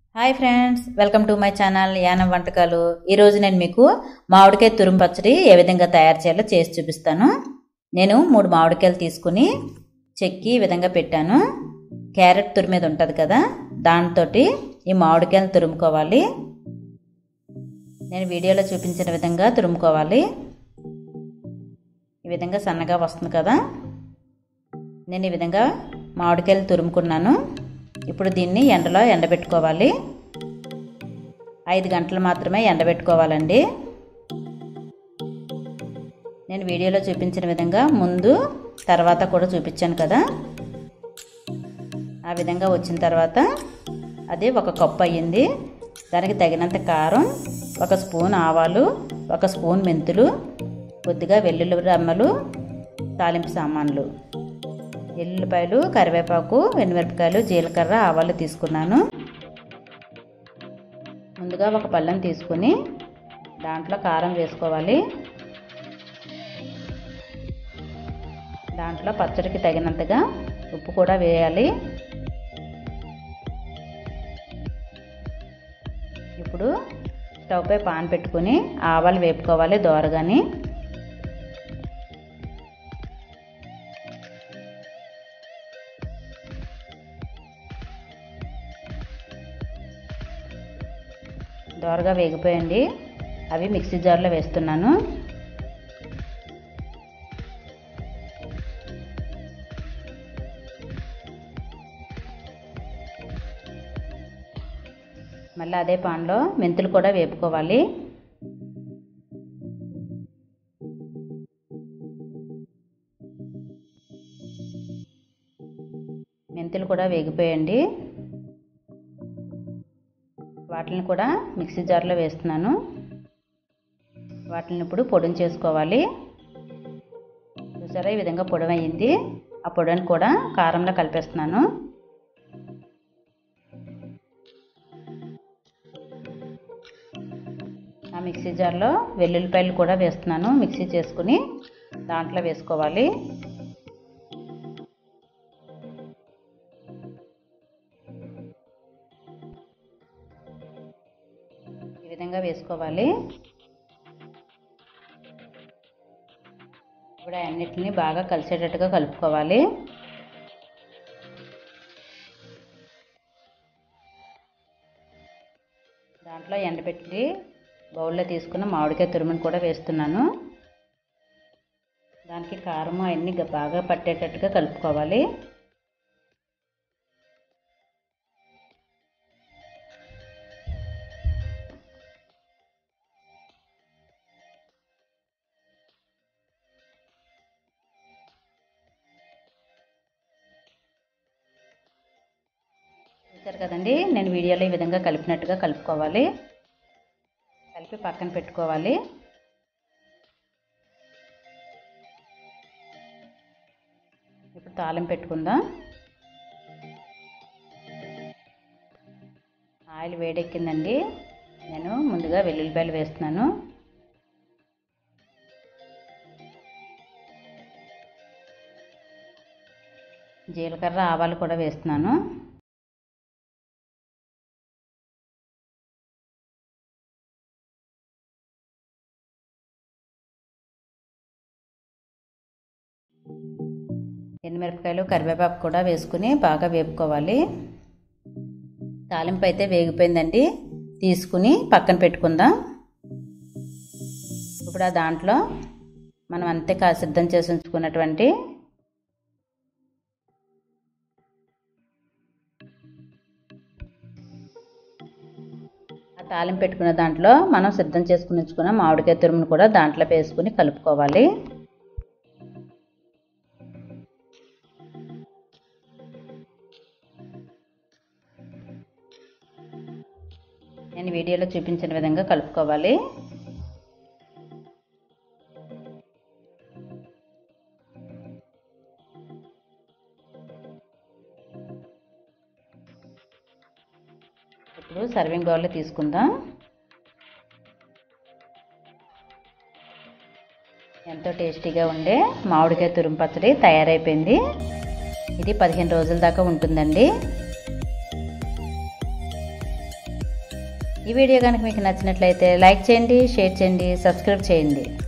hi friends welcome to my channel Yanam వంటకాలు ఈరోజు నేను మీకు మామిడికాయ తురుము పచ్చడి ఏ విధంగా తయారు చేయాలో చేసి చూపిస్తాను నేను మూడు మామిడికాయలు తీసుకుని చెక్కి ఈ విధంగా పెట్టాను క్యారెట్ తురిమేది ఉంటుంది కదా దాంతో ఈ మామిడికాయలు తురుముకోవాలి నేను వీడియోలో చూపించిన విధంగా తురుముకోవాలి ఈ విధంగా సన్నగా వస్తుంది కదా నేను ఈ విధంగా మామిడికాయలు తురుముకున్నాను ఇప్పుడు దీన్ని ఎండలో ఎండబెట్టుకోవాలి ఐదు గంటలు మాత్రమే ఎండబెట్టుకోవాలండి నేను వీడియోలో చూపించిన విధంగా ముందు తర్వాత కూడా చూపించాను కదా ఆ విధంగా వచ్చిన తర్వాత అది ఒక కప్పు అయ్యింది దానికి తగినంత కారం ఒక స్పూన్ ఆవాలు ఒక స్పూన్ మెంతులు కొద్దిగా వెల్లుల్లి రమ్మలు తాలింపు సామాన్లు ఎల్లుల్లిపాయలు కరివేపాకు ఎండుమిరపకాయలు జీలకర్ర ఆవాలు తీసుకున్నాను ముందుగా ఒక పళ్ళెం తీసుకుని దాంట్లో కారం వేసుకోవాలి దాంట్లో పచ్చడికి తగినంతగా ఉప్పు కూడా వేయాలి ఇప్పుడు స్టవ్పై పాన్ పెట్టుకుని ఆవాలు వేపుకోవాలి దోరగాని దోరగా వేగిపోయండి అవి మిక్సీ జార్లో వేస్తున్నాను మళ్ళీ అదే పాన్లో మెంతులు కూడా వేపుకోవాలి మెంతులు కూడా వేగిపోయండి వాటిని కూడా మిక్సీ జార్లో వేస్తున్నాను వాటిని ఇప్పుడు పొడిని చేసుకోవాలి చూసారా ఈ విధంగా పొడవయింది ఆ పొడిని కూడా కారంలో కలిపేస్తున్నాను ఆ మిక్సీ జార్లో వెల్లుల్లిపాయలు కూడా వేస్తున్నాను మిక్సీ చేసుకుని దాంట్లో వేసుకోవాలి ఈ విధంగా వేసుకోవాలి ఇప్పుడు అన్నిటిని బాగా కలిసేటట్టుగా కలుపుకోవాలి దాంట్లో ఎండబెట్టి బౌల్లో తీసుకున్న మామిడికాయ తురుమును కూడా వేస్తున్నాను దానికి కారం అవన్నీ బాగా పట్టేటట్టుగా కలుపుకోవాలి చూసారు కదండి నేను వీడియోలో ఈ విధంగా కలిపినట్టుగా కలుపుకోవాలి కలిపి పక్కన పెట్టుకోవాలి ఇప్పుడు తాళం పెట్టుకుందాం ఆయిల్ వేడెక్కిందండి నేను ముందుగా వెల్లుల్లిపాయలు వేస్తున్నాను జీలకర్ర ఆవాలు కూడా వేస్తున్నాను ఎండుమిరపకాయలు కరివేపాకు కూడా వేసుకుని బాగా వేపుకోవాలి తాలింపు అయితే వేగిపోయిందండి తీసుకుని పక్కన పెట్టుకుందాం ఇప్పుడు ఆ దాంట్లో మనం అంతే కా సిద్ధం చేసి ఉంచుకున్నటువంటి ఆ తాలింపు పెట్టుకున్న దాంట్లో మనం సిద్ధం చేసుకుని ఉంచుకున్న మామిడికాయ తురుమును కూడా దాంట్లో వేసుకుని కలుపుకోవాలి నేను వీడియోలో చూపించిన విధంగా కలుపుకోవాలి ఇప్పుడు సర్వింగ్ బౌల్లో తీసుకుందాం ఎంతో టేస్టీగా ఉండే మామిడికాయ తురుము పచ్చడి తయారైపోయింది ఇది పదిహేను రోజుల దాకా ఉంటుందండి ఈ వీడియో కనుక మీకు నచ్చినట్లయితే లైక్ చేయండి షేర్ చేయండి సబ్స్క్రైబ్ చేయండి